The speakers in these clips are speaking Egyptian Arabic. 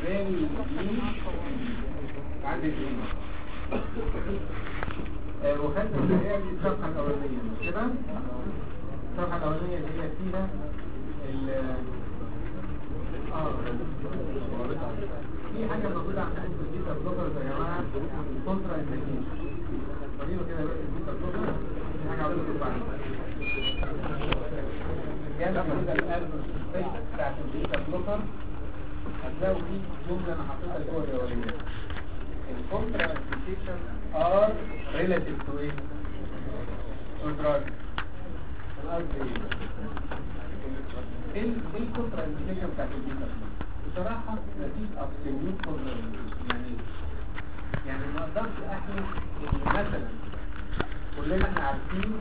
للمين عند الاثنين آه، وخدنا الحقيقة دي الصفحة الأولانية مش كده؟ الصفحة الأولانية اللي هي فيها ال اه في حاجة موجودة عندكم في البيتا بلوكرز يا جماعة كونترا انديكيشن وريني كده بقى البيتا بلوكر في حاجة عاوز اقول بعد جنب كده القلب بتاعت البيتا بلوكر هتلاقوا في جملة أنا حطيتها جوه الأولانية الكونترا انديكيشن ار ريلاتيف تو ايه؟ تو دراج انا قصدي ايه؟ ايه الكونترا انديكيشن بتاعت البيتا بصراحة مفيش ابسوليوت كونترا انديكيشن يعني ايه؟ يعني ما اقدرش احلف ان مثلا كلنا احنا عارفين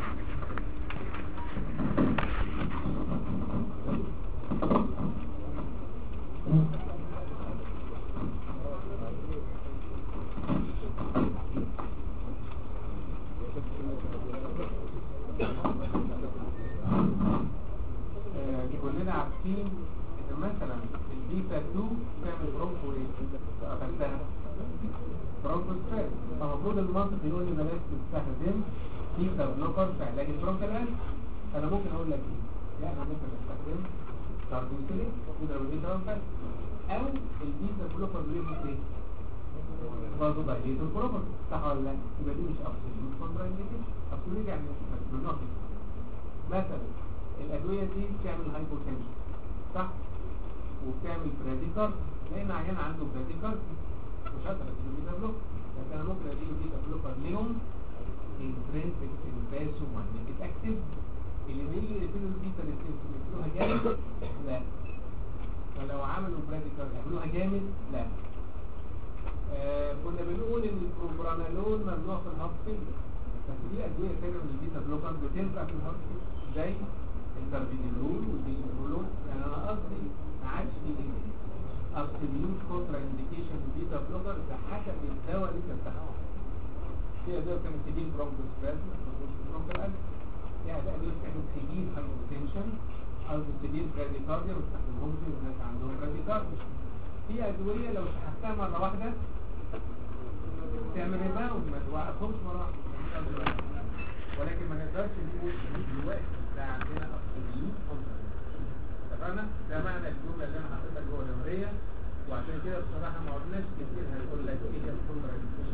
آه، كلنا عارفين ان مثلا البيتا 2 تعمل برونكو ايه؟ اخدتها برونكو ستريس فالمفروض المنطق يقول لي بلاش تستخدم بيتا بلوكر في علاج البرونكال انا ممكن اقول لك ايه؟ لا انا ممكن استخدم كاربوسيلين وده البيتا بلوكر او البيتا بلوكر ليه ايه؟ برضه دايليتور بروبر صح ولا لا؟ يبقى دي مش ابسوليوت كونترا انديكيشن ابسوليوت يعني مش ممنوع مثلا الأدوية دي بتعمل هايبوتنشن صح وبتعمل براديكار لأن عيان عنده براديكار مش هقدر اديله بيتا بلوك لكن انا ممكن اديله بيتا بلوكر ليهم انترنسك انفاسو ماجنتيك اكتيف اللي بيجي يقفلوا البيتا الاثنين يقفلوها جامد لا ولو عملوا براديكار يعملوها جامد لا آه كنا بنقول ان البروبرانالون ممنوع في الهارت فيلر بس في ادويه ثانيه من البيتا بلوكر بتنفع في الهارت فيلر زي الكاربينولول والدينولول يعني انا قصدي ما عادش دي ابسوليوت كونترا انديكيشن بيتا بلوكر ده حسب الدواء اللي انت بتاخده في ادويه كانت تجيب برونكوسبازم برونكوال في ادويه كانت تجيب هايبوتنشن او تجيب براديكارديا ما تستخدمهمش الناس عندهم براديكارديا في ادويه لو سحبتها مره واحده تعمل ريباوند ما توقفهمش مره واحده ولكن ما نقدرش نقول ان دلوقتي ده عندنا ابسوليوت كونترا اتفقنا ده معنى الجمله اللي انا حطيتها جوه النمريه وعشان كده بصراحه ما قلناش كتير هنقول لك ايه هي الكونترا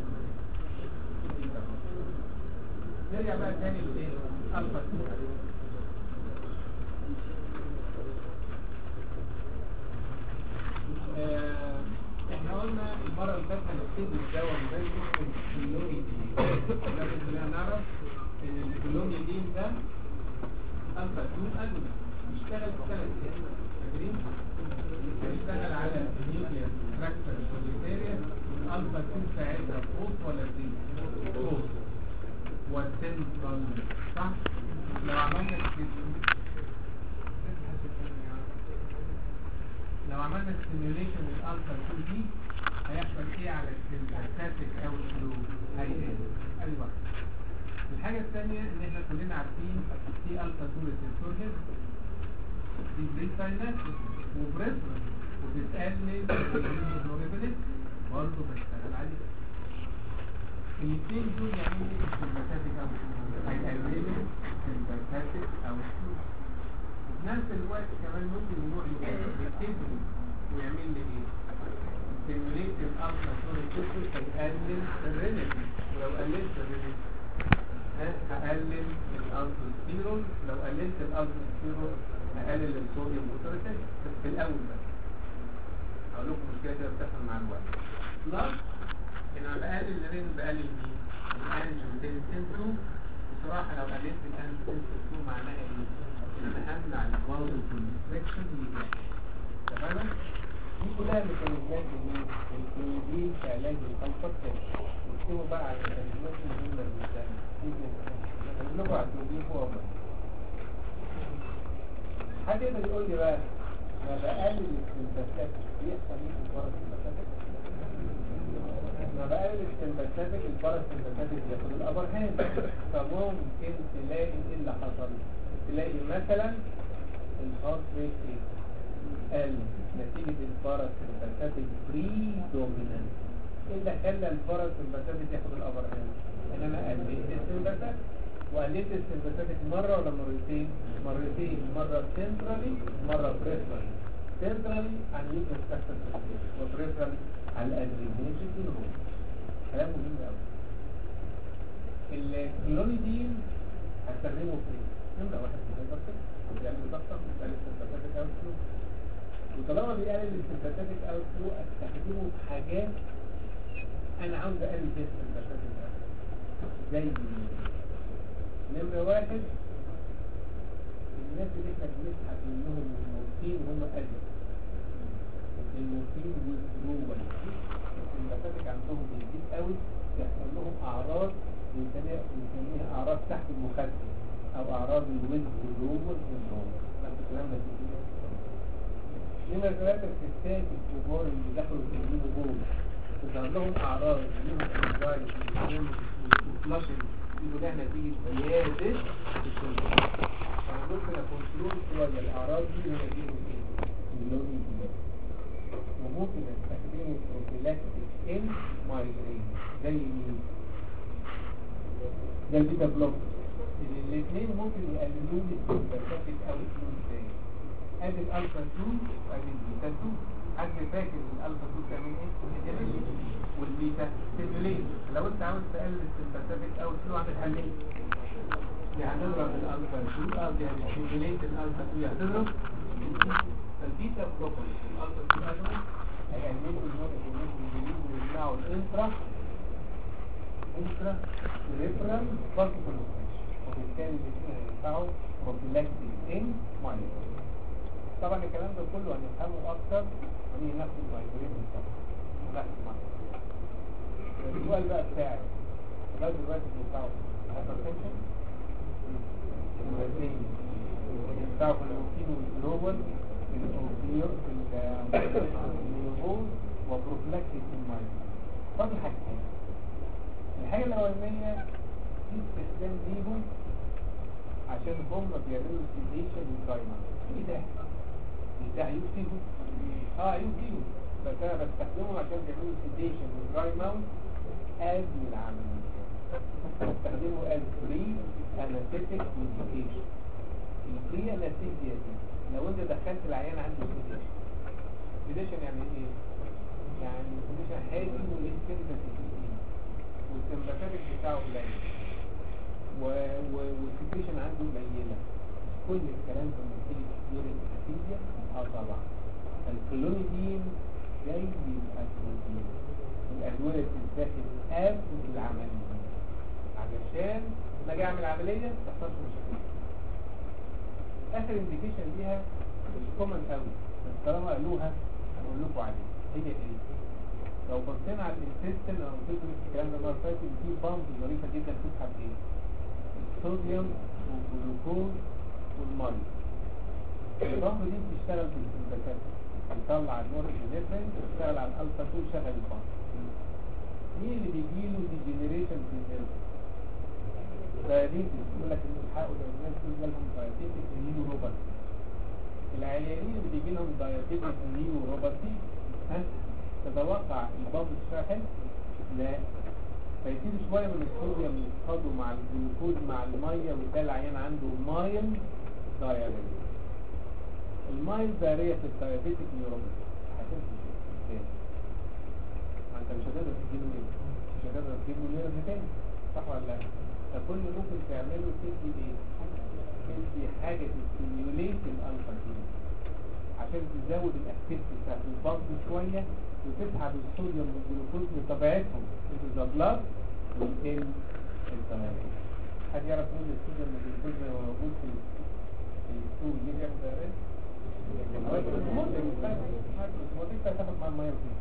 نرجع بقى تاني لايه الفا آه، احنا قلنا المره اللي فاتت هنبتدي الدواء زي اسمه الكلوني لازم كلنا نعرف ان الكلوني دي ده الفا 2 اجنبي بيشتغل في ثلاث فاكرين بيشتغل على النيوكليير ستراكشر سوليتيريا الفا 2 ساعتها فوق ولا دي فوق والسنترال صح لو عملنا لو عملنا ستيميوليشن للالفا 2 دي هيحصل ايه على السيمباثيك او الفلو هيقل ادي واحده الحاجه الثانيه ان احنا كلنا عارفين في الفا 2 ريسبتور دي بريد ساينابس وبريزم وبتقلل الهيموجلوبين برضه بتشتغل عليه الاثنين دول يعملوا ايه السيمباثيك او الفلو هيقللوا السيمباثيك او الفلو وفي نفس الوقت كمان ممكن يروح يكتبني ويعمل لي ايه stimulate الالفا سوري فيقلل الرينين ولو قللت الرينين هقلل الالفوستيرون لو قللت الالفوستيرون هقلل الصوديوم بوتاسيوم في الاول بس هقول لكم مشكله كده بتحصل مع الوقت بلس ان انا بقلل الرينين بقلل مين؟ الانجيوتنسين 2 بصراحه لو قللت الانجيوتنسين 2 معناها ايه؟ ان انا همنع الفالو كونستريكشن اللي تمام دي كلها ميكانيزمات مين الكلوزين في علاج الالفا نكتبوا بقى على الميكانيزمات المهمه جدا نقول على الكلوزين فوق حد يقدر يقول لي بقى ما بقلل السمباثات بيحصل ايه في الباراسمباثاتيك ما بقلل السمباثاتيك الباراسمباثاتيك بياخد الابر هاند فممكن تلاقي ايه اللي حصل تلاقي مثلا الهارت ريت ايه قل نتيجة الباراسمباتيك بري دومينانت ايه اللي خلى الباراسمباتيك ياخد الأبر هاند ان انا قللت السمباتيك وقللت السمباتيك مرة ولا مرتين مرتين مرة سنترالي مرة بريفرالي سنترالي عن يوجد فاكتور وبريفرالي على الادرينيشن هرمون كلام مهم قوي الكلونيدين هستخدمه في نمرة واحد في الهيبرتك بيعمل ضغطة بيقلل السمباتيك اوت فلو وطالما بيقلل السمباتيك اوت فلو استخدمه في حاجات انا عاوز اقلل فيها السمباتيك اوت زي نمرة واحد الناس اللي احنا بنسحب منهم المورفين هم أجل المورفين والدروبل السمباتيك عندهم بيزيد قوي يحصل لهم أعراض بنسميها بنسميها أعراض تحت المخدر أو أعراض الويز والروبل والروبل نفس الكلام ده نمرة ثلاثة الستات الكبار اللي دخلوا في الجيم تظهر لهم أعراض منهم انزايتي وفلاشنج يقول ده نتيجة زيادة السمباتيك فممكن أكنترول شوية الأعراض دي ونتيجة اللون الجديد وممكن استخدمه بروفيلاكتيك ان مايجرين زي مين؟ زي البيتا بلوك الاثنين ممكن يقللوا لي السمباتيك او الفلوس تاني ادي الالفا 2 وادي البيتا 2 حد فاكر ان الالفا 2 بتعمل ايه؟ والبيتا ستيموليت لو انت عاوز تقلل السمباتيك او الفلو عامل حلين يعني هنضرب الالفا 2 او يعني ستيموليت الالفا 2 هتضرب فالبيتا بلوكر الالفا 2 اجمل هيقللوا النوع الجديد ويمنعوا الانترا انترا ريفرال فاسكولار وبالتالي الاثنين هينفعوا بروفيلاكتيك ان مايلر طبعا الكلام ده كله هنفهمه اكتر ونيجي ناخد المايجرين بالظبط ناخد معاه السؤال بقى بتاعي لغايه دلوقتي بينفعوا هايبرتنشن مرتين ينفعوا في الاوكين والجلوبال في الاوكيو في النيوبول وبروفلاكتيك المايجرين فاضل حاجتين الحاجة الأولانية في استخدام ليهم عشان هم بيعملوا سيديشن والدايما ايه ده؟ مش ده عيوب فيهم؟ اه عيوب فيهم بس انا بستخدمهم عشان بيعملوا سيديشن والدراي ماونت از العملية بستخدمه از فري انستيك ميديكيشن الفري انستيكيا دي لو انت دخلت العيان عنده سيديشن سيديشن يعني ايه؟ يعني سيديشن هادي وليه كلمة والسمباتيك بتاعه قليل والسيتويشن عنده قليلة كل الكلام ده نتيجة يورين اسيديا اه طبعا الكلونيدين زي الاسيدين الادوية بتتاخد قبل العملية علشان لما اجي اعمل عملية ما تحصلش مشاكل اخر انديكيشن ليها مش كومن قوي بس طالما قالوها هقول لكم عليها هي ايه؟ لو بصينا على الانتستين او تدرس الكلام ده المره فاتت في بامب ظريفه جدا تسحب ايه؟ الصوديوم والجلوكوز والميه البامب دي بتشتغل في السمباتات بتطلع النورابينفرين بتشتغل على الالفا 2 شغل البامب مين اللي بيجيله ديجنريشن في النيرف؟ دايابيتس يقول لك ان الحقوا لو الناس دول جالهم دايابيتس نيوروباثي العيانين اللي بيجي لهم دايابيتس نيوروباثي ها تتوقع الباب الشاحن لا فيزيد شوية من الصوديوم يتخضوا مع الجلوكوز مع المية وده العيان عنده مايل دايابيتس المايل دايرية في الدايابيتك نيوروباثي هتمشي ازاي؟ ما انت مش هتقدر تجيبه ايه؟ مش هتقدر تجيبه نيرف تاني صح ولا لا؟ فكل اللي ممكن تعمله تدي ايه؟ تدي حاجة تستيميوليت الالفا جين عشان تزود الاكتيفيتي بتاعت البامب شوية وتسحب الصوديوم والجلوكوز بطبيعتهم into the blood within التمارين حد يعرف مين الصوديوم والجلوكوز اللي موجود في في السوق دي بيعمل تمارين؟ الموتيك هتاخد مع الميه فيه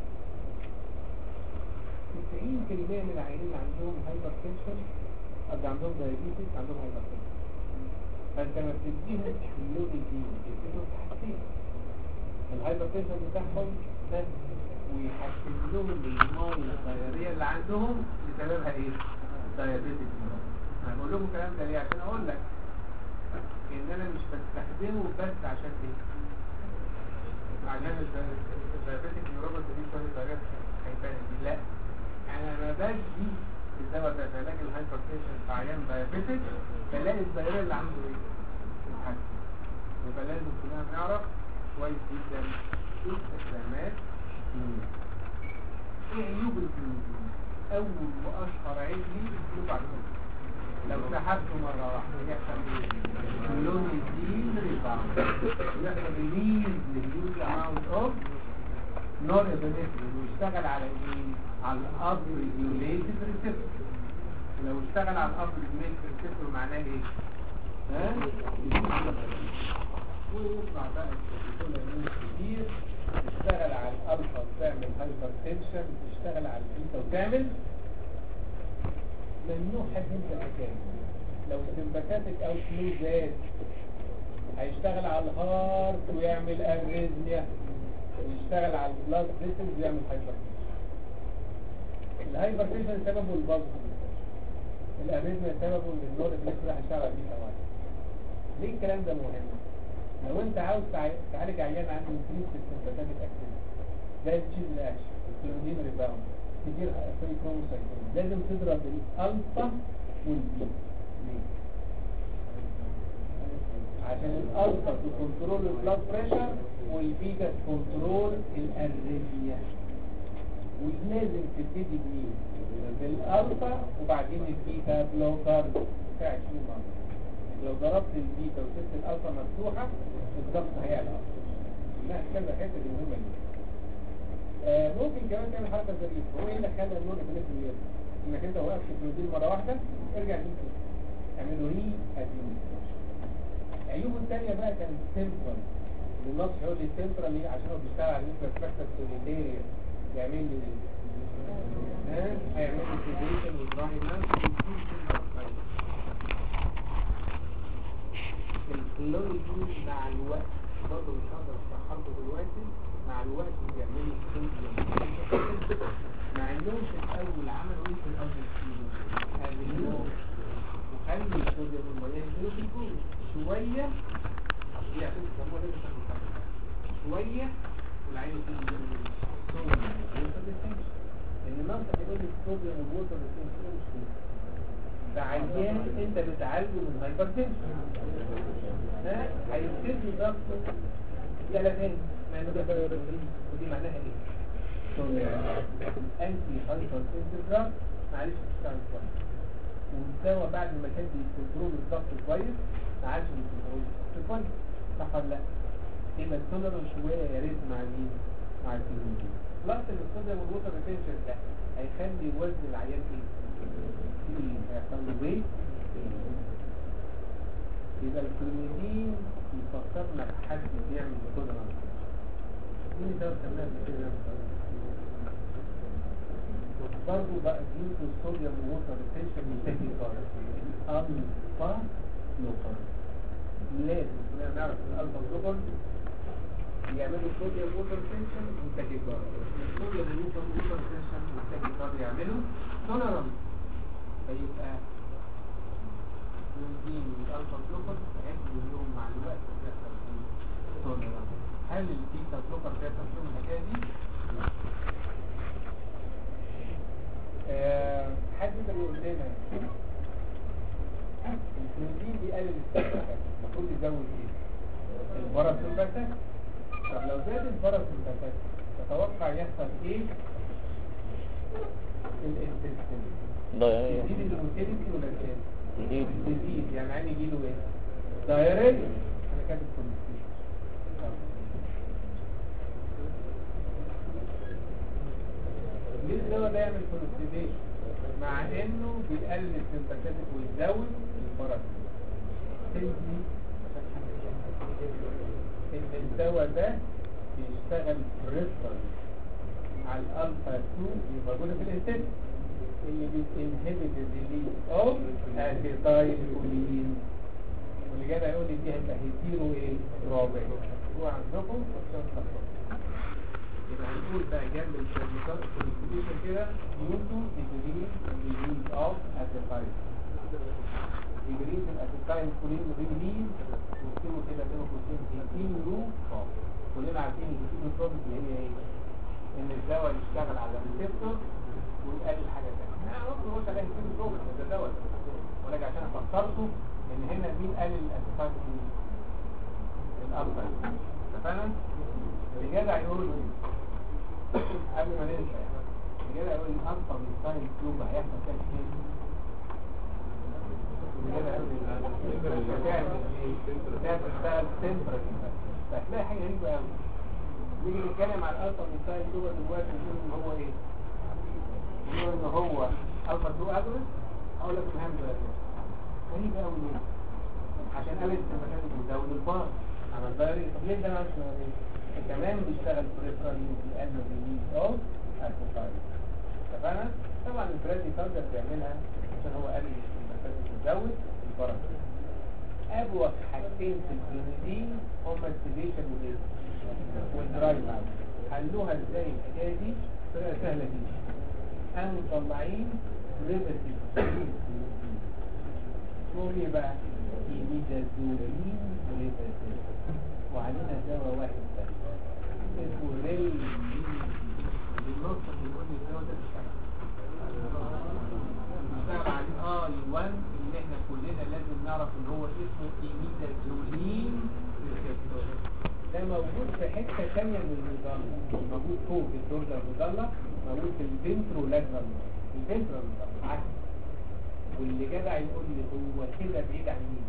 90% من العيانين اللي عندهم هايبر تنشن قصدي عندهم دايابيتس عندهم هايبر تنشن فانت لما بتديهم اللون الجين بتديهم حاجتين الهايبر تنشن بتاعهم ده ويحسن لهم الميه الدايريه اللي عندهم بسببها ايه؟ دايابيتك انا بقول لكم الكلام ده ليه عشان اقول لك ان انا مش بستخدمه بس عشان ايه؟ عشان الدايابيتك نيوروباثي دي شويه درجات هيبان دي لا انا ما بدي الدواء ده في علاج الهايبرتنشن في عيان دايابيتك بلاقي الدايره اللي عنده ايه؟ الحد يبقى لازم كلنا نعرف كويس جدا ايه استخدامات ايه عيوب الكلوزين اول واشهر عيب ليه الكلوب على لو سحبته مرة واحدة يحصل ايه؟ لون الدين ريباوند يحصل ريليز لليوز اماونت اوف نور ابنفرين ويشتغل على ايه؟ على الاب ريجوليتد ريسبتور لو اشتغل على الاب ريجوليتد ريسبتور معناه ايه؟ ها؟ ويطلع بقى الكتير كتير تشتغل على الالفا وتعمل هايبر تنشن تشتغل على البيتا وتعمل ممنوع حد ينسى الحكايه لو سمباتيك او سلوزات هيشتغل على الهارت ويعمل اريزميا ويشتغل على البلاد فيسلز ويعمل هايبر الهايبر تنشن سببه البلد الاريزميا سببه ان النور اللي راح يشتغل على البيتا واحد ليه الكلام ده مهم لو انت عاوز تع- تعالج عيان عنده انكريس في السمباتيك اكتيفيتي زي التشيز الاكشن الكلونين ريباوند كتير فري كروموسايتين لازم تضرب الالفا والبيتا ليه؟ عشان الالفا تكنترول البلاد بريشر والبيتا تكنترول الاريثميا ولازم تبتدي بمين؟ بالالفا وبعدين البيتا بلوكر في 20 مره لو ضربت البيتا وسبت الالفا مفتوحه الضغط هيعلى لا كذا حته دي مهمه جدا آه ممكن كمان تعمل حركه ظريفه هو ايه اللي خلى النور بنفسه يرجع انك انت وقفت في الدين مره واحده ارجع تاني كده اعمله ري ادمنستريشن عيوبه الثانيه بقى كان سيمبرال النص هيقول لي سيمبرال ليه عشان هو بيشتغل على الانفراستراكشر سوليديريا يعمل لي ها هيعمل لي سيديشن ودراينس الكلوريدين مع الوقت برضه مش هقدر اشرحها لكم دلوقتي مع الوقت بيعملوا صوديوم مع انهم في الاول عملوا ايه في الاول قللوه وخلوا الصوديوم الميه ينزلوا في الجول شويه دي عشان تسموها لازم تاخد بالك. شويه والعين تيجي جنب الصوديوم والووتر لان النص هيقول لي الصوديوم والووتر ريتنشن مش كده ده عيان انت بتعالجه من هايبرتنشن ها هيبتدي ضغطه جلبان ما انه ده ودي معناها ايه انتي هايبرتنشن دراج معلش بتشتغل كويس والدواء بعد ما كان بيكنترول الضغط كويس ما عادش بيكنترول الضغط كويس صح ولا لا يبقى التولرنس شويه يا ريت مع مين مع الكلوميدين بلس ان الصوديوم والووتر ريتنشن ده هيخلي وزن العيان ايه تقيل هيحصل له ويت يبقى الكلوميدين يفكرنا بحد بيعمل تولرنس مين ده كمان كده برضه بقى جيوت الصوديوم ووتر ريتنشن ينتهي خالص الفا لوكر لازم كلنا نعرف ان الالفا لوكر يعملوا صوديوم ووتر ريتنشن وتاكيكار الصوديوم ووتر ووتر ريتنشن والتاكيكار يعملوا تولرانس فيبقى البنزين والالفا لوكر هياخدوا اليوم مع الوقت بيحصل فيه تولرانس هل البيتا لوكر بيحصل فيهم الحكايه دي؟ لا. آه، حد يقدر يقول لنا البروتين بيقلل السكر المفروض يزود ايه؟ الباراسمباتيك طب لو زاد الباراسمباتيك تتوقع يحصل ايه؟ الانتستين ضيعية يزيد الموتيليتي ولا يزيد؟ جديد يزيد يعني عين يجيله ايه؟ دايركت انا كاتب كونستيشن ليه الدواء ده يعمل كونستيبيشن مع انه بيقلل السمباتيك ويزود الباراسيت تدي ان الدواء ده بيشتغل بريفرال على الالفا 2 اللي موجوده في الانتست اللي بتنهبت الريليز اوف اسيتايل كولين واللي جاي هيقول لي دي هيبقى هيتيرو ايه رابع هو عندكم عشان تخلصوا يبقى هنقول بقى جنب الكونستيبيشن كده كده يوتو ديجريز ديجريز اوف اسيتايل ديجريز الاسيتايل كولين ريليز واكتبوا كده كده قوسين هيتين يو كلنا عارفين الهيتين يو اللي هي ايه؟ ان الدواء يشتغل على الريسبتور ويقلل حاجه ثانيه انا ممكن اقول عليها هيتين يو ده دواء ولكن عشان افكركم ان هنا مين قلل الاسيتايل كولين؟ الالفا اتفقنا؟ الجدع يقول ايه؟ قبل ما ننسى الرجاله يقول لي اصلا من ساين كيوب هيحصل كام شيء الرجاله يقول لي بتشتغل تمبرتشر فهتلاقي حاجه غريبه قوي نيجي نتكلم عن الالفا من ساين كيوب دلوقتي نقول ان هو ايه؟ نقول ان هو الفا 2 اجرس هقول لك مهم ده غريب قوي ليه؟ عشان قالت التمبرتشر بتزود البار عمل باري طب ليه ده مش كمان بيشتغل بريفرال في القلب بالميز اوف الكوفايل اتفقنا طبعا البرادي تقدر تعملها عشان هو قال لي المسافه تزود البركه ابوك حاجتين في البنزين هما السيليشن والايه والدراي ماوث حلوها ازاي الحكايه دي طريقه سهله جدا قاموا مطلعين ريفرتيف اسمهم ايه بقى؟ ايميدازولين ريفرتيف وعلينا دواء واحد بس اسمه ريل بالنص بيقول لي الدواء ده بيشتغل عليه اه الوان اللي احنا كلنا لازم نعرف ان هو اسمه ايميدازولين ريسبتور ده موجود في حته ثانيه من المظله موجود فوق في الدرجه المظله موجود في الفنترولاجرال الفنترال عكس واللي جدع يقول لي هو كده بعيد عن مين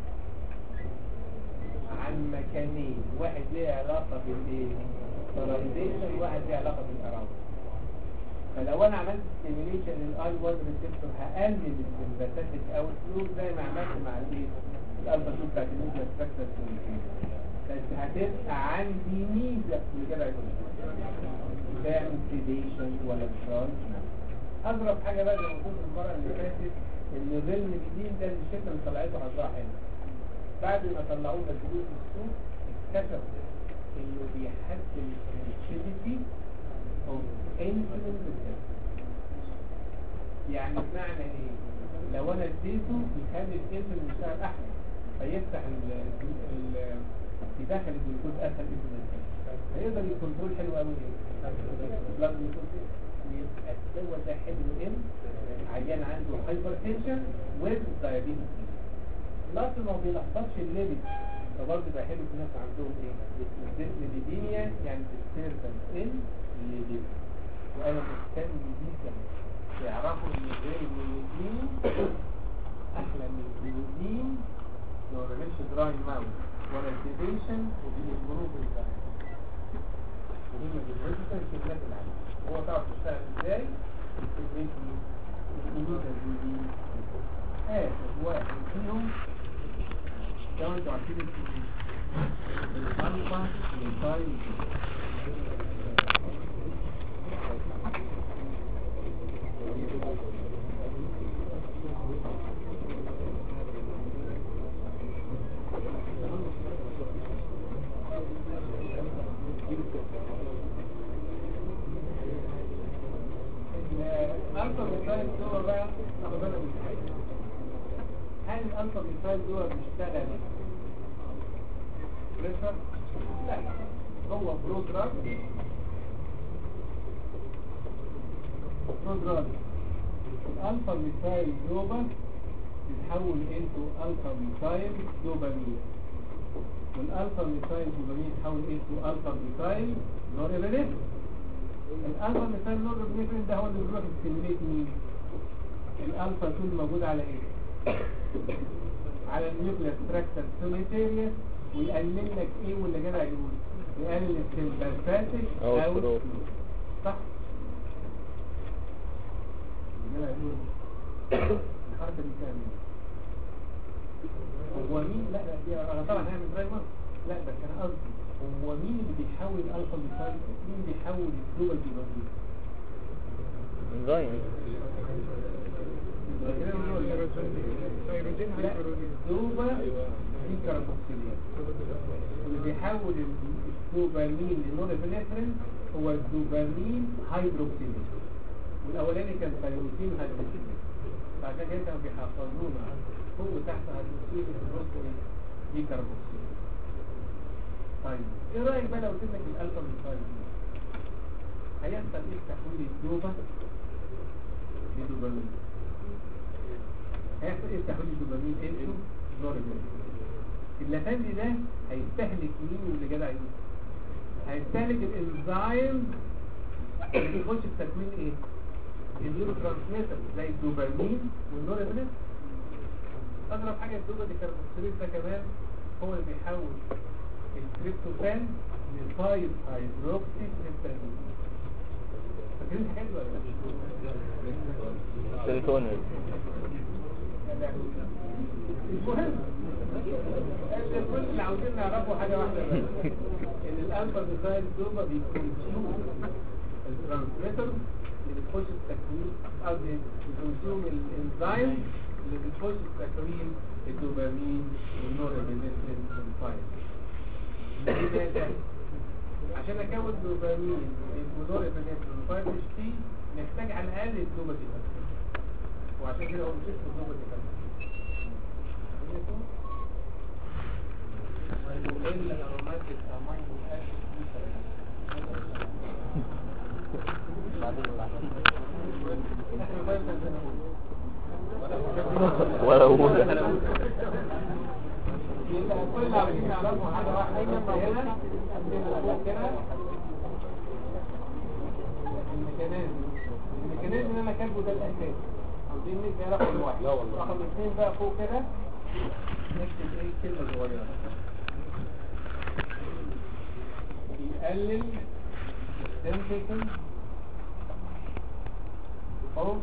عن مكانين واحد ليه علاقة بالايه polarization واحد ليه علاقة بالاراوند فلو انا عملت stimulation للاي 1 ريسبتور هقلل السمباثيك او الفلو زي ما عملت مع الايه الالفا 2 بتاعت الميديا ستراكشر بس هتبقى عندي ميزة اللي كده يقول تعمل سيديشن ولا ترانس اضرب حاجة بقى زي ما قلت المرة اللي فاتت ان الريلم الجديد ده اللي الشركة اللي طلعته هتروح هنا بعد ما طلعوه نزلوه في السوق اكتشفوا انه بيحسن السنسيتيفيتي اوف انسولين ريسبتور يعني بمعنى ايه لو انا اديته بيخلي الانسولين يشتغل احسن فيفتح ال ال يدخل الجلوكوز اسهل انسولين فيقدر يكنترول حلو قوي ايه بلاد جلوكوز يبقى الدواء ده حلو ان عيان عنده هايبرتنشن ويز دايابيتس لكن ما بيلخبطش الليبيد فبرضه يبقى حلو في ناس عندهم ايه ليبيدينيا يعني disturbance in الليبيد وانا مهتم جدا تعرفوا ان غير الليبيدين احلى من الليبيدين لو ما عملش دراي ماوث ولا سيديشن وبيجبروه بالدراي مهمة جدا جدا في الناس العالية هو تعرف تشتغل ازاي السيديشن الإيميدازولين آخر واحد فيهم لو انتوا عارفين الألفا للتايم الألفا للتايم هو بقى أخبرنا بالحاجة هل الألفا ميثايل دول بيشتغل بريشر؟ لا هو برو دراج برو دراج الألفا ميثايل دوبا تتحول انتو ألفا ميثايل دوبامين والألفا ميثايل دوبامين تتحول انتو ألفا ميثايل نورابينفرين الألفا ميثايل نورابينفرين ده هو اللي بيروح يستيميليت مين؟ الألفا 2 موجود على ايه؟ على النيوكليس تراكتر سوليتيريا ويقلل لك ايه واللي جدع يقول يقلل السمباثيك أو او الفلو. صح اللي جدع يقول الحركه دي بتعمل إيه؟ هو مين لا لا دي انا طبعا هعمل دراي مارك لا بس انا قصدي هو مين اللي بيحول الالفا ميثايل مين بيحول الدول بيبقى انزيم لا دوبا دي كاربوكسيليات اللي بيحول الدوبامين لنورابينفرين هو الدوبامين هيدروكسيليز والاولاني كان ثايروسين وهيدروسين فعشان كده كانوا بيحفظونا فوق وتحت هيدروسين والبروسكوري دي كاربوكسيل طيب ايه رايك بقى لو قلت لك الالفا ميثايل هيحصل ايه في تحويل الدوبا لدوبامين هيحصل ايه في تحويل الدوبامين انتو نورابينفرين اللافندي ده هيستهلك مين واللي جدع يقول هيستهلك الانزيم اللي بيخش في تكوين ايه النيورو ترانسميتر زي الدوبامين والنورابينفرين اغرب حاجه الدوبا دي كاربوكسيليز ده كمان هو اللي بيحول التريبتوفان لفايف هيدروكسي تريبتامين فاكرين الحاجات دي ولا لا؟ سيروتونين المهم كل اللي عاوزين نعرفه حاجة واحدة بس ان الالفا ديزاين دوبا بيكونسيوم الترانسميتر اللي بتخش في تكوين قصدي بيكونسيوم الانزيم اللي بتخش في تكوين الدوبامين والنورابينفرين والفايل لماذا؟ عشان اكون دوبامين ونورابينفرين والفايل مش فيه نحتاج على الاقل الدوبا دي بس وعشان كده هو مش اسمه الدوبا دي بس ولا هو كل اللي عاوزين نعرفه حاجة واحدة هنا كده الميكانيزم الميكانيزم اللي انا كاتبه ده الاساس عاوزين نبدا رقم واحد لا والله رقم اثنين بقى فوق كده نكتب ايه كلمه صغيره بيقلل السنسيشن او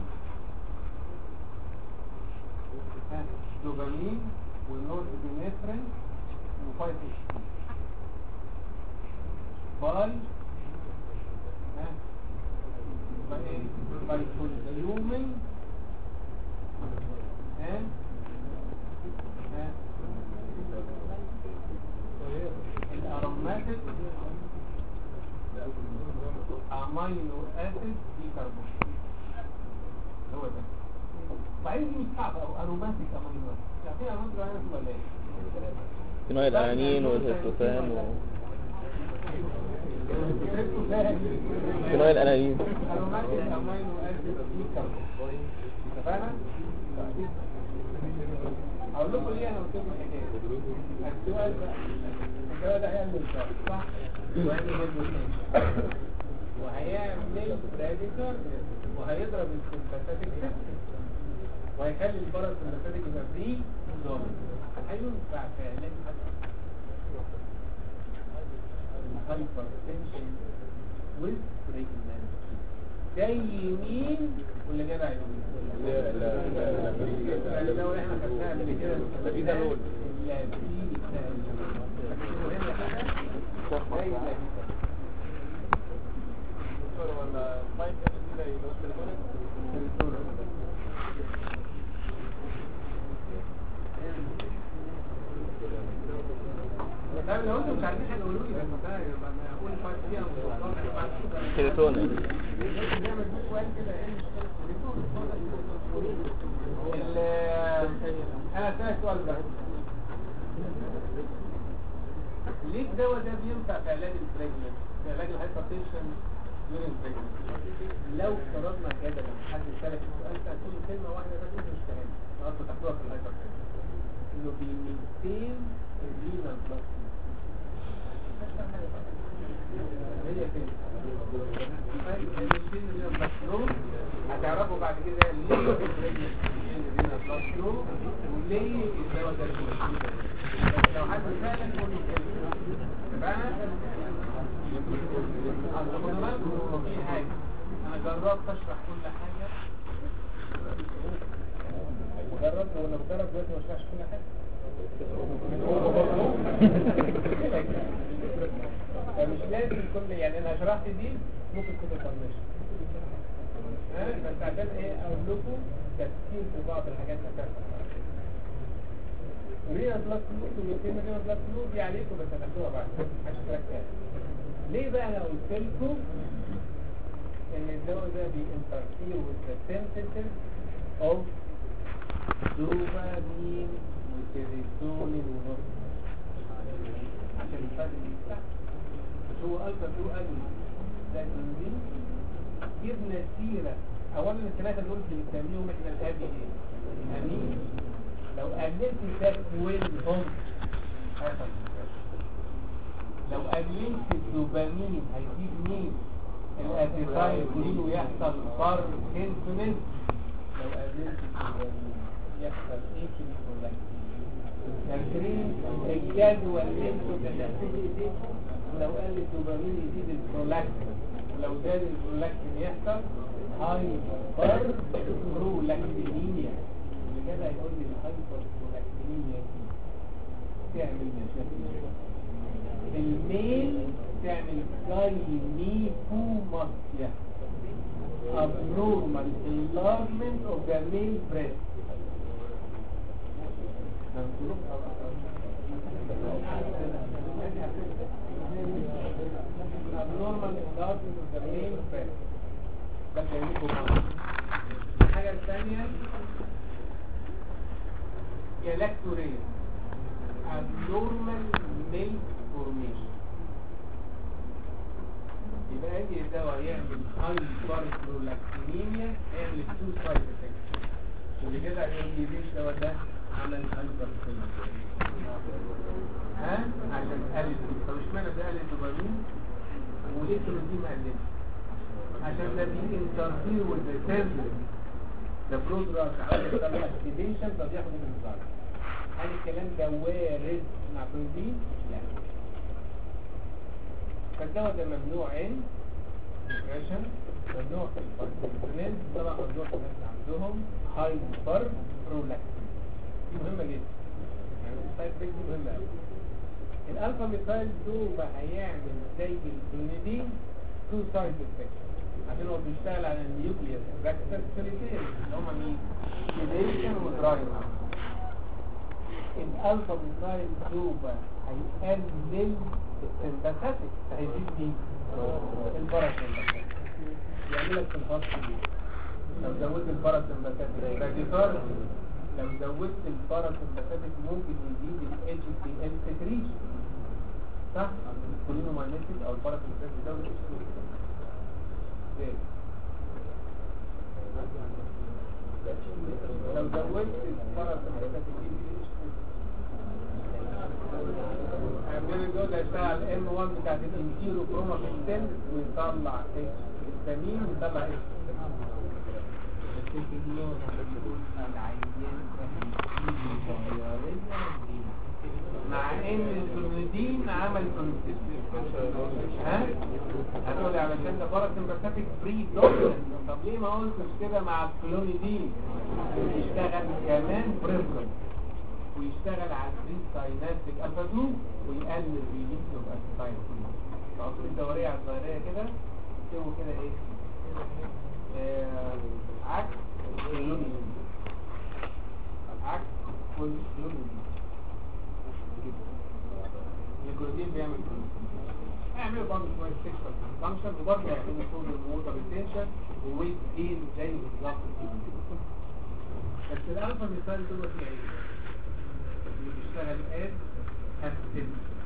دوبامين والنور ابنفرين وفايت اتش باي باي كونسيومينج and الأروماتيك أمينو أسيد ديكربون هو ده بعدين دي مش صعبة أو أروماتيك أمينو أسيد يعني أروماتيك أمينو أسيد ولا إيه؟ فينويل الانين والهيستوفان و... فينويل الانين أروماتيك أمينو أسيد ديكربون اتفقنا؟ اقول لكم ليه انا قلت لكم الحكايه السؤال ده السؤال ده هيعمل ضغط صح وهيعمل هيدروجين وهيعمل براديتور وهيضرب السمباثيك سيستم وهيخلي البارا السمباثيك يبقى فري دومين هينفع في علاج حتى الهايبر تنشن ويز بريجنانسي جاي يمين ولا جاي بعد يمين؟ يعني لو احنا خدناها قبل كده لابيتالول. طيب لو انتم مش عارفين هنقولوا لي بس انا اقول فايت فيها مصطلح سيروتونين نعمل سؤال كده ايه ال- انا اسالك سؤال بقى ليه الدواء ده بينفع في علاج البريجننت في علاج الهايبرتنشن during pregnancy لو افترضنا كده لما حد سالك السؤال ده هتقول له كلمه واحده بس انت مش فاهمها اصلا تحطوها في الهايبرتنشن انه بيمينتين الرينال بلاد هي كده هتعرفوا بعد كده ليه الرينا بلس فلو وليه الدواء ده لو حد سألك قول له كده اتفقنا؟ أصل خدوا بالكم في حاجة أنا جربت أشرح كل حاجة جربت ولا بجرب دلوقتي ما اشرحش كل حاجة فمش لازم كل يعني انا شرحت دي ممكن كنت تطنش ها بس عشان ايه اقول لكم تفسير في بعض الحاجات اللي هتحصل رينا بلس فلود ويتم رينا بلس فلود دي عليكم بس هتاخدوها بعد عشان تركز ليه بقى انا قلت لكم ان الدواء ده بينترفير with the synthesis of دوبامين وسيروتونين ونص عشان الفرق يفتح مش هو الفا 2 اجل لكن دي جبنا سيرة اولا الثلاثة دول بنسميهم احنا الهادي ايه؟ امين لو قللت تكوينهم هيحصل لو قللت الدوبامين هيجيب مين؟ الاسيتايل كولين ويحصل باركنسونيز لو قللت الدوبامين يحصل ايه في البرولاكتين فاكرين الجدول اللي انتوا كتبتوه دي لو قل الدوبامين يزيد البرولاكتين ولو زاد البرولاكتين يحصل هايبر برولاكتينيميا اللي كده هيقول لي الهايبر برولاكتينيميا دي تعمل مشاكل الميل تعمل جاينيكوماسيا abnormal enlargement of the male breast abnormal enlargement of the male breast ده جاينيكوماسيا الحاجة الثانية جلاكتوريا abnormal milk formation يبقى اي دواء يعمل هايبربرولاكتينيميا يعمل تو سايد افكتس واللي كده هيقول لي ليه الدواء ده عمل هايبربرولاكتينيميا ها عشان قلل طب اشمعنى ده قلل الدوبامين وليه التروزين ما قللش عشان ده بيجي انترفير والريسيرفر ده برودراك عمل يحصل اكتيفيشن فبياخد من الزرع هل الكلام ده وارد مع بروتين؟ لا فالدواء ده ممنوع عين ديبريشن ممنوع في الباركنسونيز طبعا ممنوع في الناس اللي عندهم هايبر برولاكتين دي مهمة جدا يعني السايد افكت دي مهمة قوي الالفا ميثايل دوبا هيعمل زي الكلونيدين تو سايد افكت عشان هو بيشتغل على النيوكليوس راكتر سوليتير اللي هم مين؟ سيديشن ودرايفر الالفا ميثايل دوبا هيقلل السمباثيك هيزيد مين؟ الباراسمباثيك يعمل لك في الهارت دي لو زودت الباراسمباثيك راجيتار لو زودت الباراسمباثيك ممكن يزيد ال HCl secretion صح؟ الكولينو ماينيتيك او الباراسمباثيك ده مش لو زودت الباراسمباثيك عندنا الجو ده يشتغل ام 1 بتاعت الانتيرو كروماتين ويطلع الثمين ويطلع ايه مع ان الكلونيدين عمل ها هتقولي علشان ده باراسمباثيك فري دومينانت طب ليه ما قلتش كده مع الكلونيدين يشتغل كمان بريفرنس ويشتغل على البري سايناتيك الفا 2 ويقلل ريليس اوف اسيتايل تعطوا الدوريه على الظاهريه كده تسوي كده ايه آه عكس اللونين عكس كل لونين الجلوتين بيعمل اعملوا برضه شويه سيكشوال فانكشن وبرضه يعملوا طول الووتر ريتنشن وويت جين زي بالظبط بس الالفا مثال دول فيها ايه؟ بيشتغل از هافتن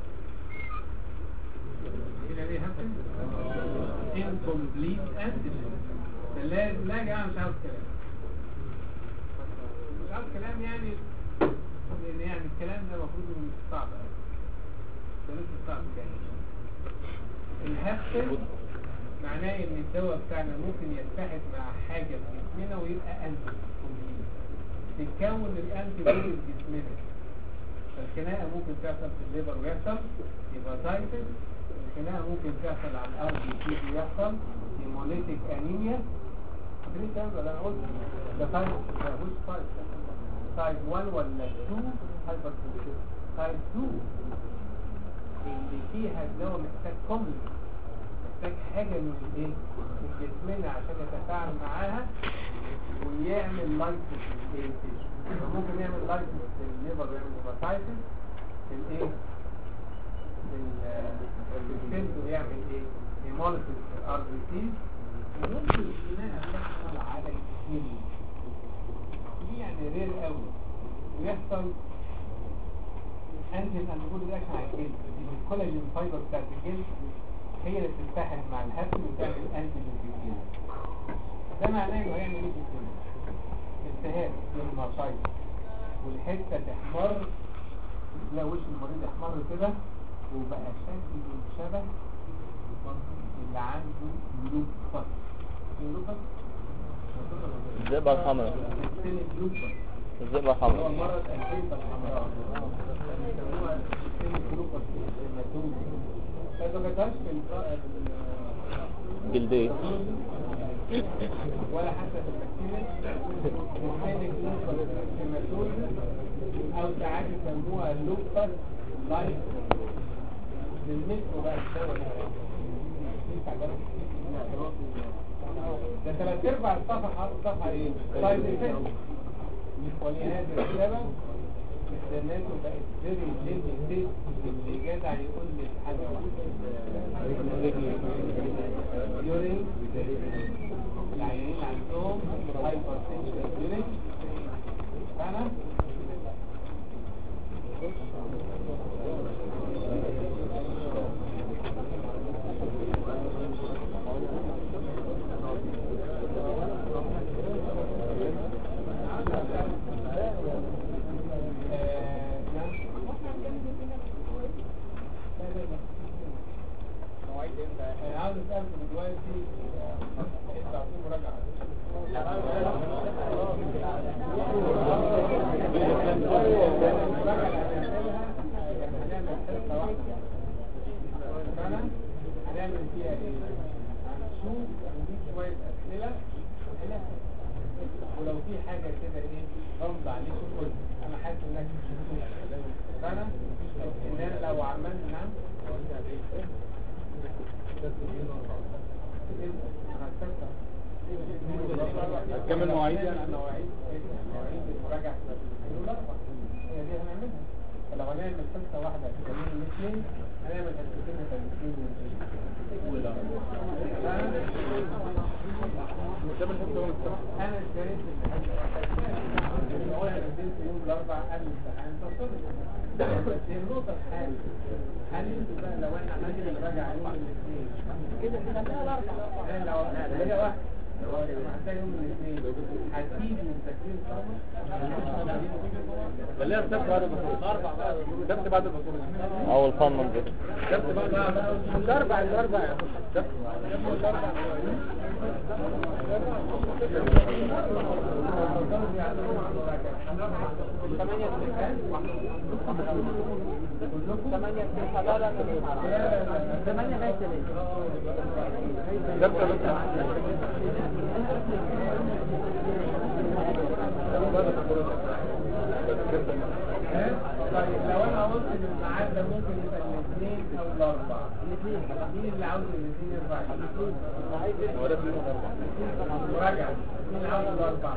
هنا ليه هافتن؟ incomplete antigen لا لا يا جماعه مش عاوز كلام مش عاوز كلام يعني لان يعني الكلام ده المفروض انه مش صعب قوي ده لسه صعب جاي الهافتن معناه ان الدواء بتاعنا ممكن يتحد مع حاجه في جسمنا ويبقى انتي تتكون الانتي بودي في جسمنا فالخناقه ممكن تحصل في الليفر ويحصل هيباتايتس الخناقه ممكن تحصل على الارض يجي ويحصل هيموليتيك انيميا فاكرين الكلام ده انا قلت ده تايب ده مش تايب تايب 1 ولا 2 هايبر تايب 2 اللي فيها الدواء محتاج كومبلكس محتاج حاجه من الايه من جسمنا عشان يتفاعل معاها ويعمل لايسيس للايه ممكن يعمل لايسيس للليفر ويعمل هيباتايتس في الايه في السيلز ويعمل ايه هيموليسيس في الار بي سي ممكن الخناقة تحصل على السكين دي يعني رير قوي ويحصل انزل انتقول رياكشن على الجلد الكولاجين فايبر بتاعت الجلد هي اللي بتتحد مع الهاتف وتعمل انتيجين في الجلد ده معناه انه هيعمل ايه في الجلد التهاب للمصايد والحته تحمر تلاقي وش المريض احمر كده وبقى شكل شبه اللي عنده لوبس اللوبس الزئبة الحمراء اللوبس الزئبة هو الحمراء مرض الجلد الحمراء بيسموها سيستميك لوبس هيماتوم ما ذكرتهاش في ال- جلدية ولا حتى في البكتيريا سيستميك لوبس هيماتوم او ساعات يسموها لوبس لايف للمتر بقى الدواء ده ثلاث ارباع الصفحه الصفحه ايه؟ سايد افكت ولهذا السبب استناته بقت فيري ليميتد اللي جدع يقول لي حاجه يورين العيانين عندهم هايبرتنشن يورين فانا آه، نعم. انا عاوز اسالكم دلوقتي آه، انتوا عارفين مراجعه المراجعة اللي هنعملها، هنعمل حصة واحدة. سنة هنعمل فيها ايه؟ هنشوف هنجيب شوية أسئلة أسئلة ولو في حاجة كده ايه رمز عليه شغل انا حاسس انك مش فانا ان انا لو عملت نعم هتكمل مواعيد يعني؟ مواعيد مواعيد المراجعة هي دي هنعملها فلو هنعمل حصة واحدة في يومين الاثنين هنعمل حصتين في الاثنين انا اشتريت الامتحان اول نزلت يوم الاربعاء قبل الامتحان فصلت بس هي النقطه الحالي هل انتوا بقى لو احنا عملنا نراجع يوم الاثنين كده كده لا لو هي واحده لو عملتها يوم الاثنين هتيجي من تكوين صعبه خليها السبت بعد البطولة السبت بعد البطولة أول صمم كده السبت بعد الاربع الاربع يا أخي. السبت الاربع السبت طيب لو انا قلت ان الميعاد ده ممكن يبقى الاثنين او الاربع الاثنين مين اللي عاوز الاثنين يرفع ايده؟ هو ده فيه الاربع مراجعه مين اللي عاوز الاربع؟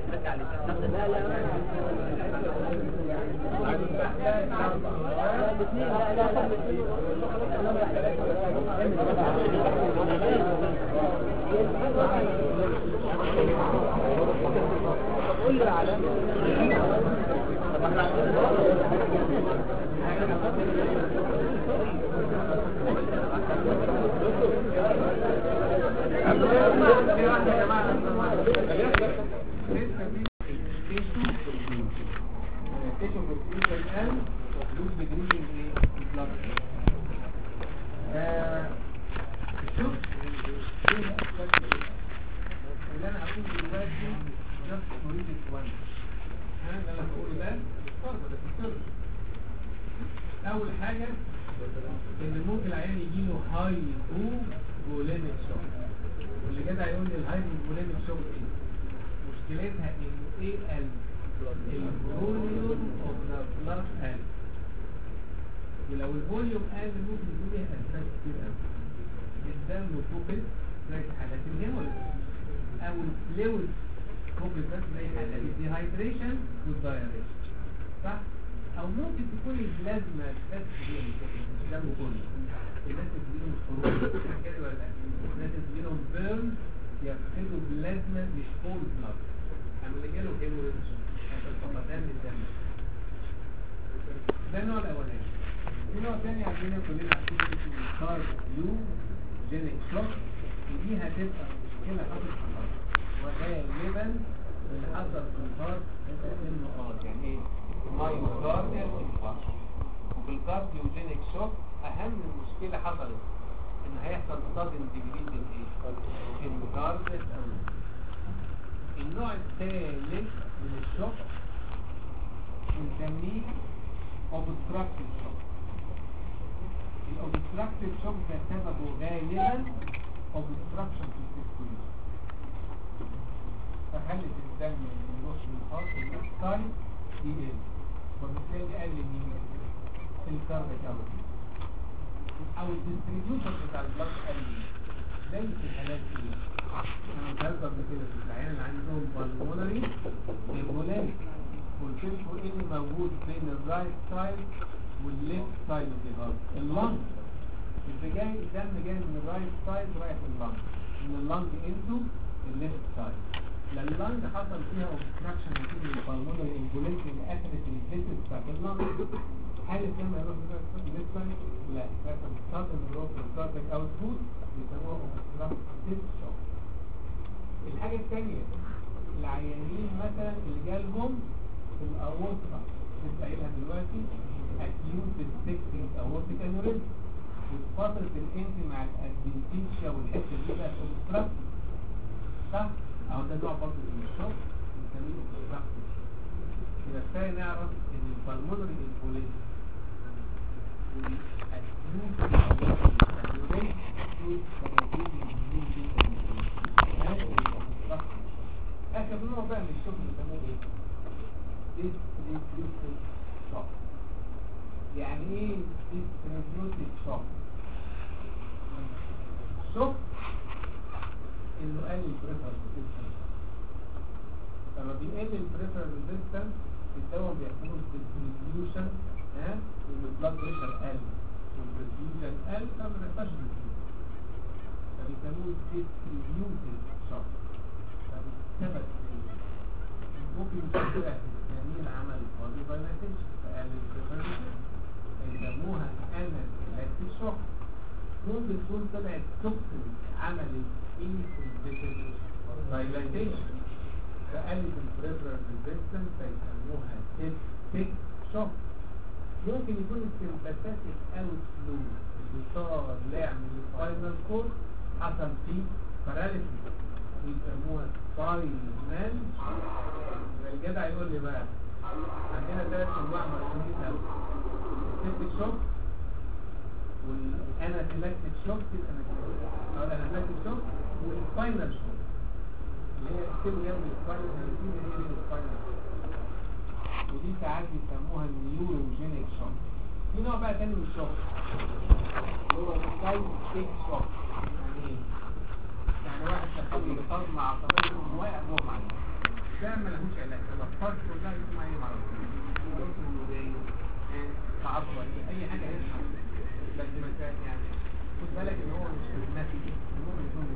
اللي انا هقوله دلوقتي نفس طريقة وانا ها اللي انا هقوله ده فرض ده في السر اول حاجة ان ممكن العيان يجي له هاي بوليميك شوك واللي جدع يقول لي الهاي بوليميك شوك ايه مشكلتها ان ايه ال الفوليوم اوف ذا بلاد قل ولو الفوليوم قل ممكن يكون ليها اسباب كتير قوي الدم فوقت زي حالات الهيموليز او الفلويد فوقت بس زي حالات الديهايدريشن والدايريشن صح او ممكن تكون البلازما بس هي اللي فوقت مش الدم كله الناس اللي بيجيلهم خروج كده ولا لا الناس اللي بيجيلهم بيرن يفقدوا بلازما مش فول بلاد اما اللي جاله هيموريدج هيبقى فقدان للدم ده النوع الاولاني في نوع تاني عندنا كلنا عارفين اسمه كارديو جينيك شوك ودي هتبقى مشكله حصلت في الهارت وغالبا اللي حصل في الهارت انه اه يعني ايه مايوكارديال انفاركت وبالكارديوجينيك شوك اهم مشكله حصلت ان هيحصل صدم ديجريد الايه الميوكارديال النوع الثالث من الشوك بنسميه obstructive shock الاوبستراكتيف شوك ده سببه غالبا obstruction في السيركوليشن فخلت الدم اللي يروح من الهارت الليفت سايد يقل وبالتالي قل مين الكاربك اوت او الديستريبيوشن بتاع البلاد قل زي في الحالات دي انا قلت قبل كده في العيان اللي عندهم بالمونري امبولانس قلت لكم ايه اللي موجود بين الرايت سايد والليفت سايد اوف ذا هارت اللنج اللي جاي الدم جاي من الرايت سايد رايح اللنج من اللنج انتو الليفت سايد لان اللنج حصل فيها اوبستراكشن نتيجه البالمونري امبولانس اللي قفلت الفيسز بتاعت اللنج هل الدم هيروح للليفت سايد؟ لا لازم تصل يروح للكارديك اوتبوت بيسموها اوبستراكتيف شوك الحاجه الثانيه العيانين مثلا اللي جالهم في الاورطه لسه قايلها دلوقتي acute dissecting aortic aneurysm وفترة الانت مع الادفنتيشيا والحته دي بقى obstructive صح؟ اهو ده نوع برضه من الشوك بنسميه obstructive يبقى كفايه نعرف ان البلمونري امبوليزم والاكيوت aortic aneurysm دول سببين مهمين جدا هذا obstructive اخر نوع بقى من الشوك بيسموه ايه؟ distributed shock يعني ايه distributed shock shock انه قل البريفر resistance لما بيقل البريفر resistance الدواء بيحصلوا distribution ها وان البلاد بريشر قل والبرفيوجن قل فما بيحصلش فبيسموه distributed shock فبيتثبت ممكن يكون كده جميل عمل بودي فايلاتيشن فقال البريفرنس يسموها انافيلاكتيك شوك ممكن تكون طلعت توكسين عملت انفلتيشن فايلاتيشن فقلت البريفرنس ريزيستنس فيسموها سيبتيك شوك ممكن يكون السيمباثيك اوت فلو اللي صار لاعب من السباينال كورد حصل فيه باراليسيس ويسموها سباينال الجدع يقول لي بقى عندنا ثلاث انواع مشهورين قوي السيبتيك شوك والانافيلاكتيك شوك او الانافيلاكتيك شوك والسباينال شوك اللي هي اكتبوا جنب السباينال هي هي السباينال ودي ساعات بيسموها النيوروجينيك شوك في نوع بقى تاني من الشوك اللي هو السايتيك شوك يعني ايه؟ يعني واحد تخلي صدمة عصبية واقع مغمى عليه ده ما لهوش علاج ما بطلش كلها يسمع اي مرض يوصل انه جاي تعصب اي حاجه هيصحى بس ما كان يعني خد بالك ان هو مش كوزماتيك ممكن يكون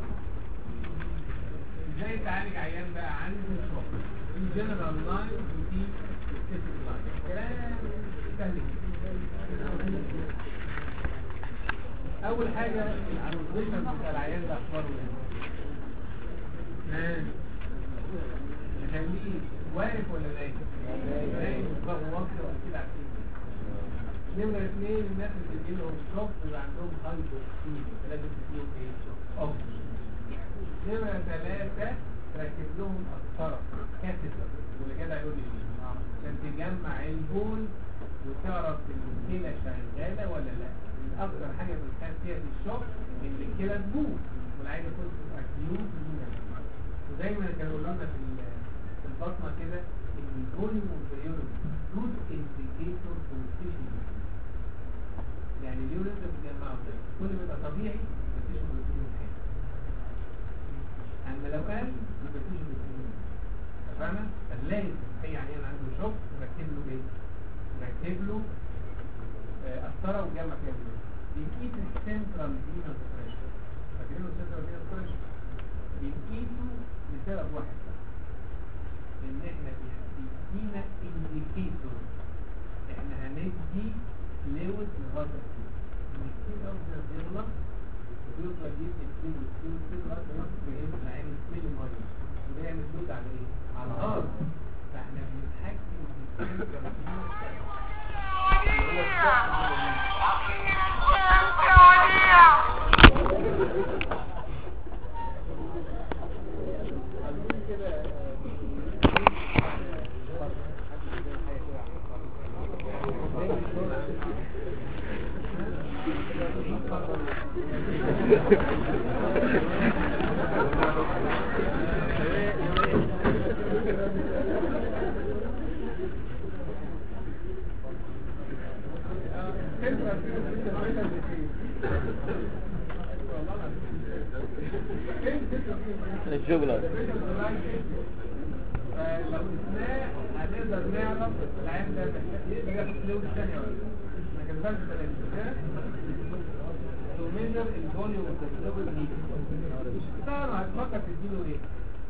ازاي تعالج عيان بقى عنده شوك في جنرال لاين وفي سبيسيفيك لاين كلام سهل جدا اول حاجه البوزيشن بتاع العيان ده اخباره ايه نخليه واقف ولا نايم نايم وواقف كده عارفين نمرة اثنين الناس اللي بيجي لهم شوك بيبقى عندهم هايبوكسيميا فلازم تديهم ايه اوكسجين نمرة ثلاثة تركب لهم قسطرة كاتيتر واللي كده يقول لي ايه عشان تجمع البول وتعرف الكلى شغالة ولا لا اكتر حاجة بنخاف فيها في الشوك ان الكلى تبوظ والعين يكون تبقى كيوت ودايما كانوا يقولوا لنا في في البطنه كده ان الفوليوم اوف ذا يورين جود انديكيتور فور تيشو يعني اليورين ده بتجمعه ده كل ما يبقى طبيعي التيشو بروتين حلو اما لو قال يبقى التيشو بروتين فاهمة؟ فلازم اي عيان عنده شوك نركب له ايه؟ نركب له قسطره وجمع فيها اليورين بيقيس السنترال فينوس بريشر فاكرين السنترال فينوس بريشر بيقيس نقيسه لسبب واحد بس ان احنا بيدينا انديكيتور احنا هندي فلويد للغدر ان كتير قوي كده بيغلط ويفضل يدي فلويد فلويد فلويد لغايه ما يوصل جهاز العين يتملي ميه وده يعمل لود على ايه؟ على الارض فاحنا بنتحكم في الفلويد اللي هو الشخص الجوجلر فلو قسناه هنقدر نعرف العين ده محتاج يقدر ياخد فلوس ثانية ولا لا ما كان بس ثلاثة تو ميجر الفوليوم اوف ذا فلويد نيد طبعا هتفكر تديله ايه؟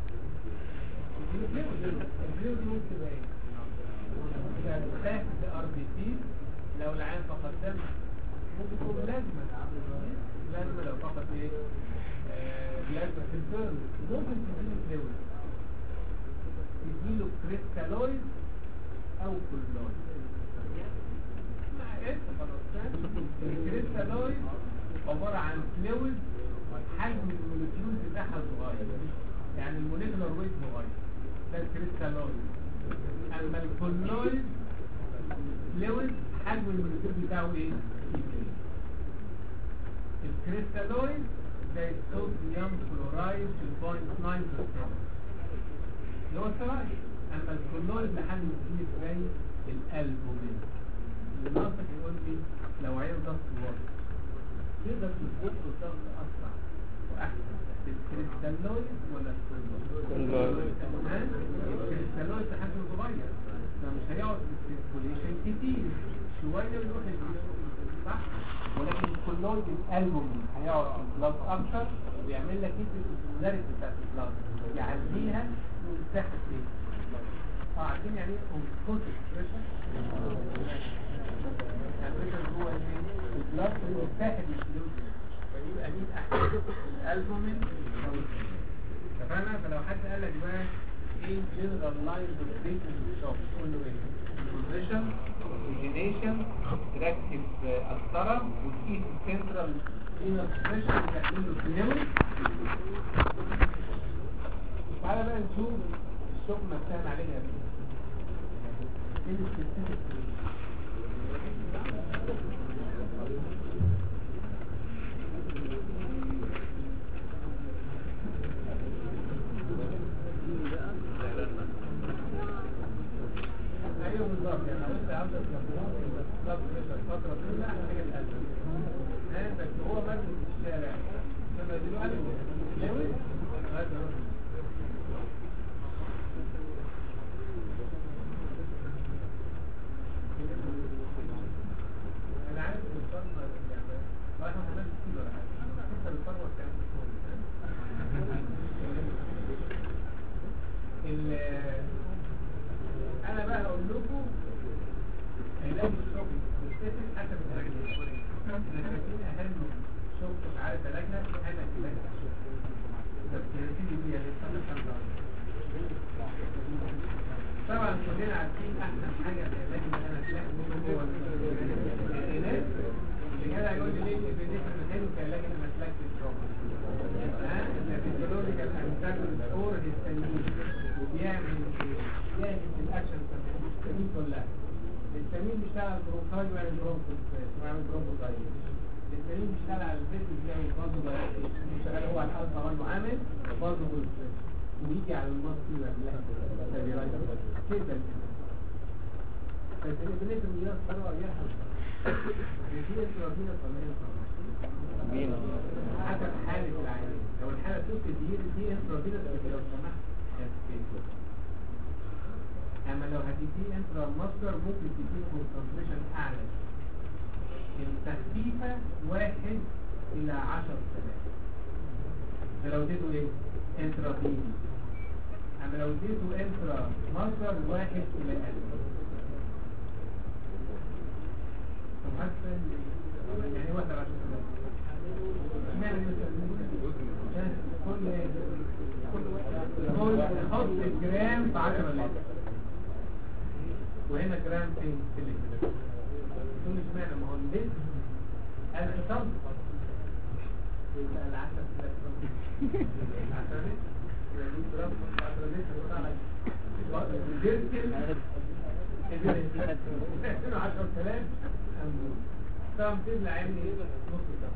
تديله فلويد الفلويد دي ممكن تبقى ايه؟ تاخد ار بي سي لو العين فقد دم ممكن تكون لازمة لازمة لو فقد ايه؟ آه، لازمة في البرن ممكن تديله فلويد تديله كريستالويد او كلويد مع انت خلاص الكريستالويد عبارة عن فلويد حجم الموليكيول بتاعها صغير يعني الموليكولار ويت صغير ده الكريستالويد اما الكلويد فلويد حجم الموليكيول بتاعه ايه؟ كبير. الكريستالويد زي الصوديوم كلورايد في البوينت 9% اللي هو السرايد اما الكلويد لحد كبير زي الالبومين اللي ناقصك يقول لي لو عين ضغط واطي تقدر تظبط له الضغط اسرع واحسن الكريستالويد ولا الكلويد؟ ها؟ الكريستالويد ده حجمه صغير فمش هيقعد في السيركوليشن كتير شويه ويروح الجسم صح؟ ولكن الكلويد الالبومين هيقعد في البلاد اكتر ويعمل لك انت السيزاريتي بتاعت البلاد يعليها ويفتحها فيه اه عارفين يعني ايه كونسنت بريشر البريشر هو ايه البلاد المتاخد من الفلوس فيبقى مين احسن الالبومين او اتفقنا فلو حد قال لك بقى ايه جنرال لاينز اوف تريتمنت شوب تقول له ايه بوزيشن اوكسجينيشن تركب قسطره وتقيس السنترال فينس بريشر وتعمل له فلويد تعالى بقى نشوف الشغل نفسها عليها ايه ايه السبيسيفيك ايوه بالظبط يعني لو انت عاوز تطلع الفتره الاولى هتحتاج القلب ها بس هو مرمي في الشارع لما يديله قلب يتجوز لغايه ما يروح انا عارف ان الفرمه يعني رايح ما خدناش كتير ولا حاجه انت الفرمه بتاعت ال انا بقى هقول لكم علاج الشغل بيتفق حسب العلاج الشغل احنا شايفين اهم شغل عارف علاجنا انا علاج الشغل بس نتيجه دي هنستنى خمسة طبعا كلنا عارفين احسن حاجه في علاج اللي انا علاج هو العلاج اللي جدع يقول لي ليه الابنيشن حلو في علاج المسلك في الشغل ها الفيزيولوجيكال انتاجون اور هيستامين وبيعمل جاهز الاكشن الهستامين كلها الهستامين بيشتغل على البرونكاي ويعمل برونكوس ويعمل برونكوزايتس الهستامين بيشتغل على الفيتس بيعمل برضه دايركتيز بيشتغل هو على الالفا برضه عامل برضه بولس ويجي على المصل ويعمل لها ستابيلايزر كده بس الابنيشن دي طبعا يحصل دي استراتيجيه طبيعيه مين حسب حالة العيان لو الحالة توصل دي دي انترافينوس لو سمحت هتفيد اما لو هتدي انترا ماستر ممكن تدي كونسنتريشن اعلى التخفيفة واحد الى عشر سنوات ده لو تدوا ايه انترافيني انا لو اديته انترا مصدر واحد الى الف طب حتى يعني واحد على عشرة اشمعنى مثلا كل كل خط جرام في 10 لتر وهنا جرام فين في اللتر دول اشمعنى ما هو اللتر 1000 طن يبقى ال 10000 طن 10 لتر يبقى 100 جرام 10 لتر يطلع لك الجركن 10000 أمبول طبعا بتبلع عيني نص طن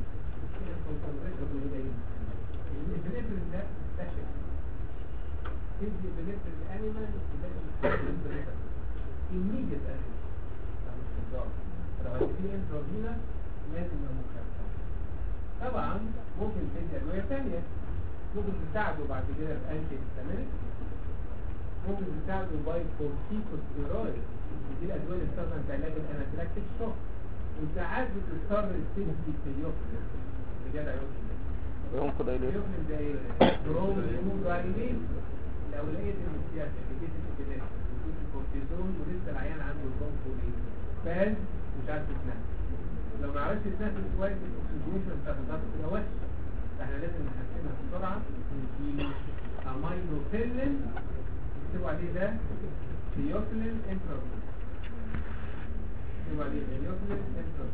البنفر ده ده شكل تدي بنفر الانيمال تلاقي البنفر immediate animal لو هتدي انتروفينا لازم يبقى مخفف طبعا ممكن تدي ادويه ثانيه ممكن تساعده بعد كده بانتي هيستامينيك ممكن تساعده باي كورتيكوستيرويد دي الادويه اللي بتستخدم في علاج الانافيلاكتيك شوك وساعات بتضطر تدي تيوكلين بجد يوكلين ينقض إليه يوكلين ده ايه؟ بروم رايلين لو لقيت ان السياسه لقيت الكبدات وجود الكورتيزون ولسه العيان عنده البرونكولين فاز مش عارف يتنفس لو ما عرفش يتنفس كويس الاكسجينيشن بتاعت الضغط تبقى وحشه فاحنا لازم نحسنها بسرعه نديله امينوفيلين اكتبوا عليه ده ثيوفيلين انترافيل اكتبوا عليه ثيوفيلين انترافيل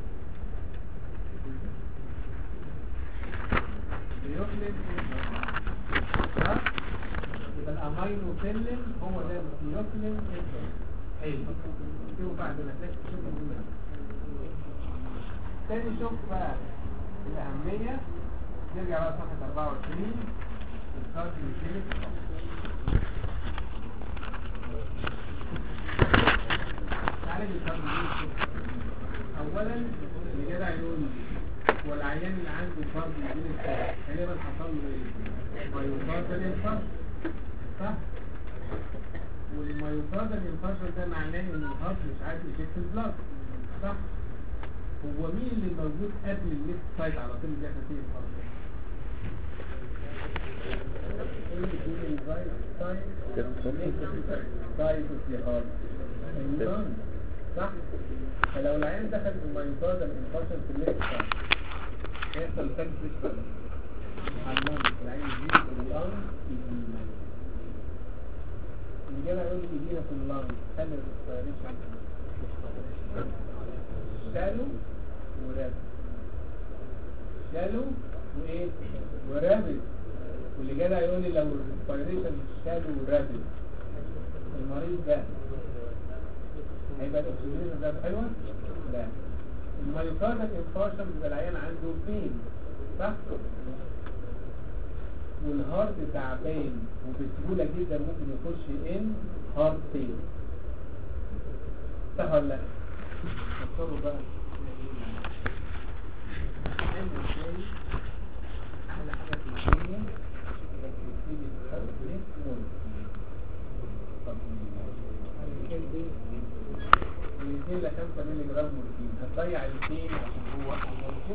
ثيوفيلين انترافيل ها يبقى الامينوفيلين هو ده الثيوفيلين انترافيل حلو اكتبوا بعد ما تلاقي شوف الجمله تاني شوف بقى الأهمية نرجع بقى صفحة 24 الكارت الكلينيك تعالى بالكارت أولا اللي جدع يقول هو العيان اللي عنده كارت الكلينيك غالبا حصل له ايه؟ مايوكاردال انفاركت صح؟ والمايوكاردال انفاركت ده معناه ان الهارت مش عارف يشيك البلاد صح؟ هو مين اللي موجود قبل الليفت سايد على طول اللي احنا فيه الخط سايد الجهاز النيرون صح فلو العيان دخل في المايوكارد الانفكشن في الليفت سايد يحصل تاكس فيش على اللنج العين يجيب في اللنج يجيب اللي جاي يقول لي يجينا في اللنج خلي الريسبيريشن شالو ورابط شالو وايه ورابط واللي جدع يقول لي لو الريسبيريشن شالو ورابط المريض ده هيبقى الاكسجين ده حلوه لا المايوكاردال انفارشن بيبقى العيان عنده بين صح والهارت تعبان وبسهوله جدا ممكن يخش ان هارت فين صح ولا لا فكروا بقى علم ازاي احلى حاجه في الدنيا انك تبتدي تستخدم مورفين طب المكان دي من 2 ل 5 مللي جرام مورفين هتضيع الاثنين عشان هو مورفين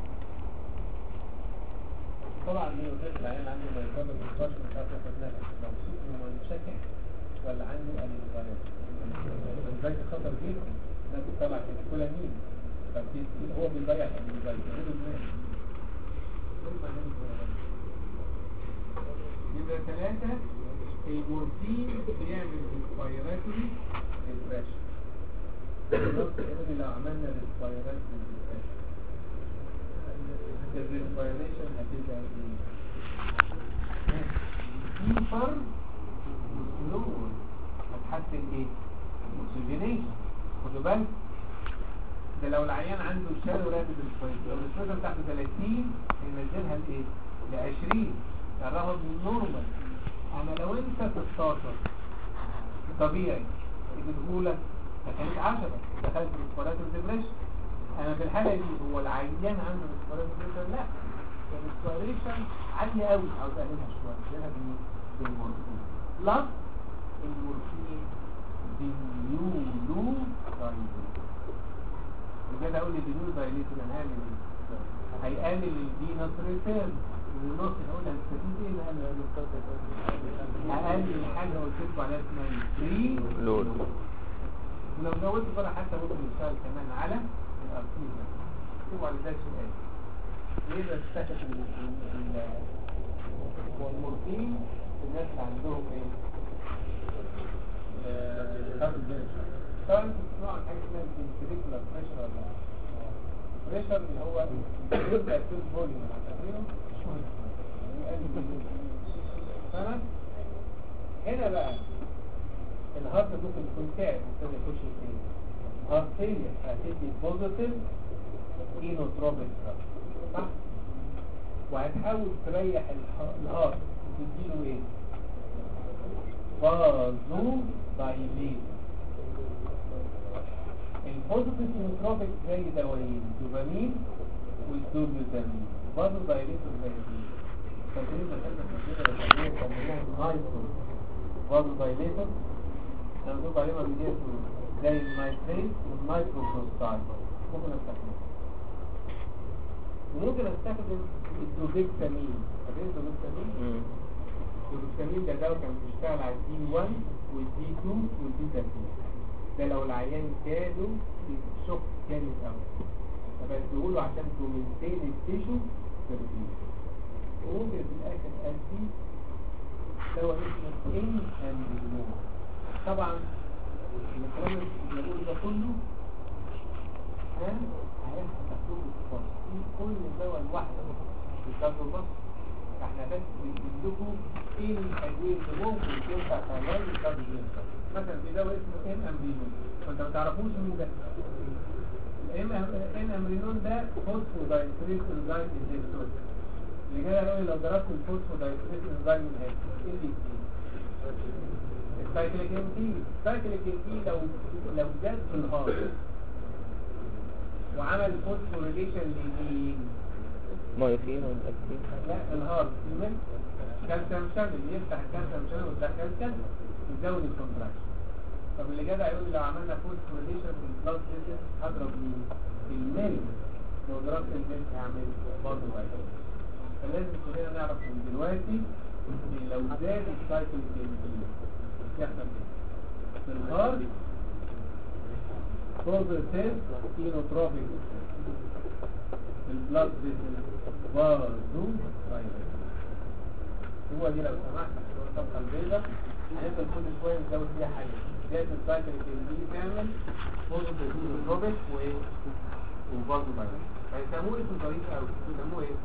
طبعا مين وغير العيان عنده مايكروبيال انفكشن مش عارف ياخد نفس لو صوته منشكح ولا عنده انفلونزا الانفلونزا خطر جدا الناس طبعا كاتيكولامين هو بيضيع الانفلونزا يقولوا الناس يبقى ثلاثة المورفين بيعمل ريسبيراتوري ديبريشن بالظبط يقول لو عملنا ريسبيراتوري ديبريشن الريسبيريشن هتبقى ايه؟ ديبر وسلور هتحسن ايه؟ اكسجينيشن خدوا بالك ده لو العيان عنده شالو رابد ريسبيريشن لو الريسبيريشن بتاعته 30 هينزلها لايه؟ ل 20 يقربها من النورمال انا لو انت 16 طبيعي بتقولك كانت 10 دخلت ريسبيراتور ديبريشن انا في الحالة دي هو العيان عنده ريسبيراتور ديبريشن لا الريسبيريشن عالية قوي عاوز اقللها شوية لها بالمورفين بلس المورفين بنيولو دايليت بجد اقول لي بنيولو دايليت انا هعمل ايه هيقلل الفينس ريتيرن من النص الاول هنستفيد ايه اللي اقل اقل حاجه قلت لكم عليها اسمها الفري لود ولو زودت بقى حتى ممكن يشتغل كمان على الارتيز هو على ده السؤال ليه بستخدم ال- ال- والمورفين الناس اللي عندهم ايه؟ آه، طبعا انتوا بتسمعوا عن حاجه اسمها الفنتريكولار بريشر ولا لا؟ بريشر اللي هو بيبدا يصير فوليوم فاكرينه؟ يقل الفوليوم. فانا هنا بقى الهارت ممكن يكون تعب ابتدى يخش فين؟ هارت فيلير هتدي بوزيتيف اينوتروبيك صح؟ وهتحاول تريح الح- الهارت وتديله ايه؟ بازو دايليت البوزيتيف اينوتروبيك زي دوايين دوبامين والدوبيوتامين بازو دايليتور زي ايه؟ فاكرين ما كنا بنقول الأدوية بيسموها نايترو بازو دايليتور لما نقول عليهم بيديتوا زي النايتريت والنايتروكلوستايد ممكن استخدمه وممكن استخدم الدوبيكتامين فاكرين الدوبيكتامين؟ مم. الدوبيكتامين ده دواء كان بيشتغل على الدي 1 والدي 2 والبيتا 2 ده لو العيان جاله شوك جامد قوي فبديه له عشان تومنتين التيشو تركيز وممكن في الاخر ادي دواء اسمه ان اند طبعا الكلام اللي بقوله ده كله ها هيبقى تحصيل التفاصيل كل دواء لوحده في كتاب النص احنا بس بنقول لكم ايه الادويه اللي ممكن تنفع في علاج الكارديو مثلا في دواء اسمه ان امرينون فانت ما تعرفوش مين ده ان امرينون ده فوسفودايستريت انزيم انهبيتور اللي كده قالوا لي لو ضربت الفوسفودايستريت انزيم انهبيتور ايه اللي يصير؟ السايكليك ام تي السايكليك ام تي لو لو جت في الهارت وعمل فوسفوريليشن لمين؟ مايوسين والأكتين لا الهارت يمين كالسيوم شانل يفتح الكالسيوم شانل وتدخل كالسيوم يزود الكونتراكشن طب اللي جدع يقول لي لو عملنا فوسفوريليشن في البلاد فيسل هضرب مين؟ الميل لو ضربت الميل هيعمل برضه واحد فلازم كلنا نعرف من دلوقتي ان لو زاد السايكل الجنسية يحصل ايه؟ في الهارت بوزيتيف اينوتروبيك البلاد فيسل بازو فايروس هو دي لو سمحت في الصفحه البيضاء هنفضل كل شويه نزود فيها حاجه زياده السايكل اللي تعمل بوزيتيف اينوتروبيك وايه وبازو فايروس فيسموه اسم ظريف قوي يسموه ايه؟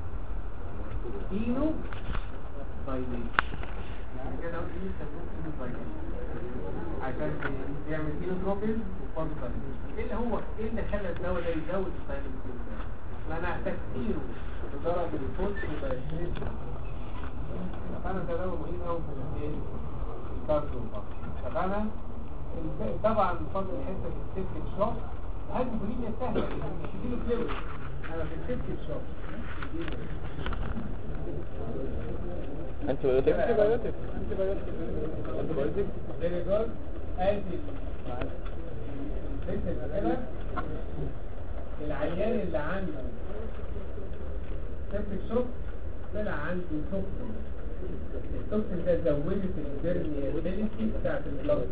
اينو فايروس يعني كده قلت ليه يسموه اينو فايروس عشان يعمل اينوتروبيك وبازو فايروس ايه اللي هو ايه اللي خلى الدواء ده يزود السايكل لأنها تكثيره بدرجة الفوت وتأثير فأنا ده دواء مهم أوي في الايه؟ الكارديو فأنا الب- طبعا فضل الحتة في السيفتك شوك هذه بريمية سهلة مش تديله فلوس أنا في السيفتك شوك انتوا بيوتك انتي بايوتك انتي بايوتك انتي بايوتك فيري جود ادي الفكرة كده العيان اللي عنده سيبتك شوك طلع عنده توكسين التوكسين ده زودت البرميابيليتي بتاعت البلاد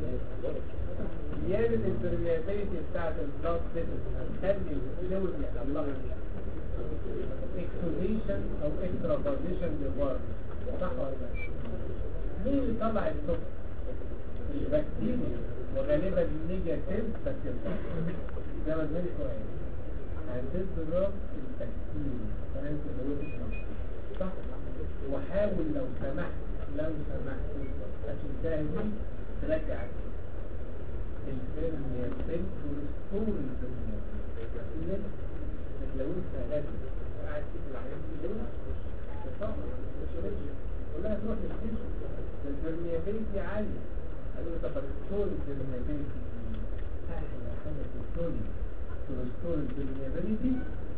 زيادة البرميابيليتي بتاعت البلاد هتخلي الفلويد يحصل لها اكسوديشن او اكسترافازيشن لبره صح ولا لا؟ مين اللي طلع التوكسين؟ البكتيريا وغالبا نيجاتيف بكتيريا ده مجموع سؤال هتضرب البكتيريا كمان في صح وحاول لو سمحت لو سمحت عشان تهدي ترجع الفيرميا سيل ورستور الفيرميا سيل لو انت غبي قاعد في العيان دي صح مش رجل كلها تروح للكيشن الفيرميابيلتي عالية قالوا لي طب رستور الفيرميابيلتي احلى حاجة في الدنيا ترستور الفيرميابيلتي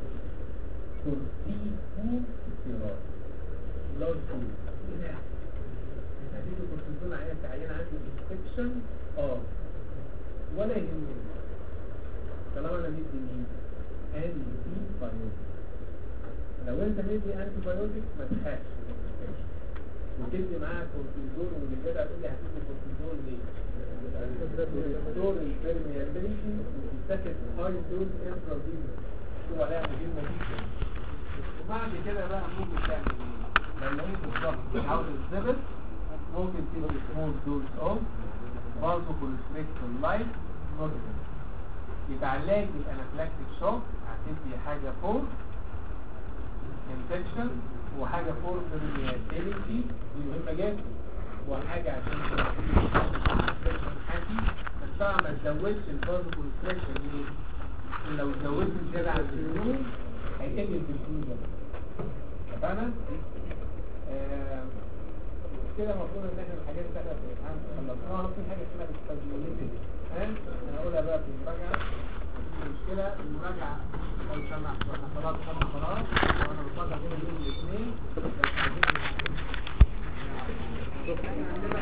كورتيكو استيراد بلاد فود ايه ده؟ انت هتيجي كورتيزون عيان عيان عنده انفكشن اه ولا يهمني طالما انا مدي مين؟ انتي بايوتيك لو انت مدي انتي بايوتيك ما تخافش وتدي معاها كورتيزون واللي كده هتقول لي هتدي كورتيزون ليه؟ الدكتور البرميابيلتي بتتاخد هاي دوز انترافينوس هو عليها مدير نتيجه وبعد كده بقى ممكن تعمل ايه؟ لو لقيت الضغط عاوز الزبد ممكن تدي سمول دوز اوف برضه كولستريكتور لايت نورمال يبقى علاج الانافلاكتيك شوك هتدي حاجه فور انفكشن وحاجه فور برميابيلتي دي مهمه جدا وحاجه عشان حكي بس طبعا ما تزودش البازو كونستريكشن دي ليه؟ لو زودت زياده عن اللزوم هيقل الدكتور ده اتفقنا؟ آه، كده المفروض ان احنا الحاجات اللي احنا بنفهمها خلصناها في حاجه اسمها